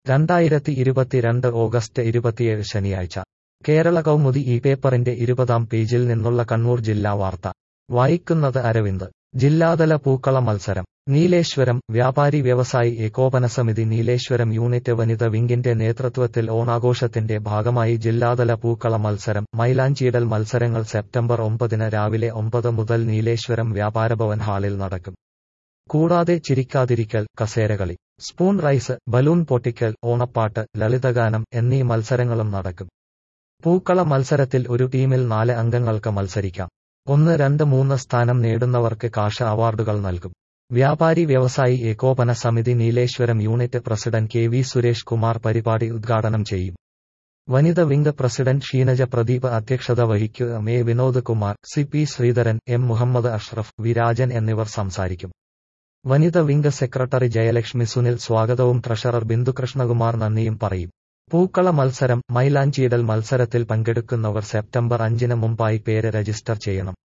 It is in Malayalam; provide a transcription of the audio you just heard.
രണ്ടായിരത്തി ഇരുപത്തിരണ്ട് ഓഗസ്റ്റ് ഇരുപത്തിയേഴ് ശനിയാഴ്ച കേരള കൗമുദി ഈ പേപ്പറിന്റെ ഇരുപതാം പേജിൽ നിന്നുള്ള കണ്ണൂർ ജില്ലാ വാർത്ത വായിക്കുന്നത് അരവിന്ദ് ജില്ലാതല പൂക്കള മത്സരം നീലേശ്വരം വ്യാപാരി വ്യവസായി ഏകോപന സമിതി നീലേശ്വരം യൂണിറ്റ് വനിത വിംഗിന്റെ നേതൃത്വത്തിൽ ഓണാഘോഷത്തിന്റെ ഭാഗമായി ജില്ലാതല പൂക്കള മത്സരം മൈലാഞ്ചിയിടൽ മത്സരങ്ങൾ സെപ്റ്റംബർ ഒമ്പതിന് രാവിലെ ഒമ്പത് മുതൽ നീലേശ്വരം വ്യാപാരഭവൻ ഹാളിൽ നടക്കും കൂടാതെ ചിരിക്കാതിരിക്കൽ കസേരകളി സ്പൂൺ റൈസ് ബലൂൺ പൊട്ടിക്കൽ ഓണപ്പാട്ട് ലളിതഗാനം എന്നീ മത്സരങ്ങളും നടക്കും പൂക്കള മത്സരത്തിൽ ഒരു ടീമിൽ നാല് അംഗങ്ങൾക്ക് മത്സരിക്കാം ഒന്ന് രണ്ട് മൂന്ന് സ്ഥാനം നേടുന്നവർക്ക് കാഷ അവാർഡുകൾ നൽകും വ്യാപാരി വ്യവസായി ഏകോപന സമിതി Nileshwaram unit president K V Suresh Kumar പരിപാടി ഉദ്ഘാടനം ചെയ്യും വനിത വിംഗ് പ്രസിഡന്റ് ഷീനജ പ്രദീപ് അധ്യക്ഷത വഹിക്കുക A Vinod Kumar C P Sreedharan M Muhammad Ashraf Virajan എന്നിവർ സംസാരിക്കും വനിത വിംഗ് സെക്രട്ടറി ജയലക്ഷ്മി സുനിൽ സ്വാഗതവും ട്രഷറർ ബിന്ദുകൃഷ്ണകുമാർ നന്ദിയും പറയും പൂക്കള മത്സരം മൈലാഞ്ചിയിടൽ മത്സരത്തിൽ പങ്കെടുക്കുന്നവർ സെപ്റ്റംബർ അഞ്ചിന് മുമ്പായി പേര് രജിസ്റ്റർ ചെയ്യണം